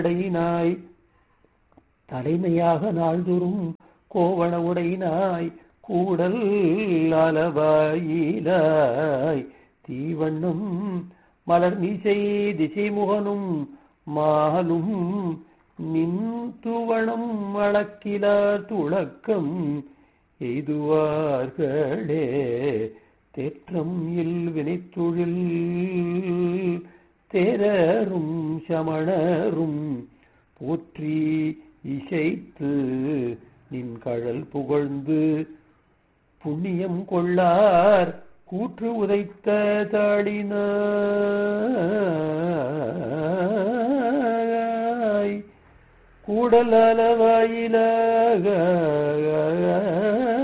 உடையினாய் தலைமையாக நாள்தோறும் கோவண உடையினாய் கூடல் அளவாயிலாய் தீவண்ணம் மலர் மீசை திசை முகனும் மாலும் நின் துவணம் அளக்கிலா துளக்கம் எய்துவார்களே தேற்றம் இல் வினைத்தொழில் தேரரும் சமணரும் போற்றி இசைத்து நின் கழல் புகழ்ந்து புண்ணியம் கொள்ளார் கூற்று உதைத்த தாளினாய் கூடல் அளவாயிலாக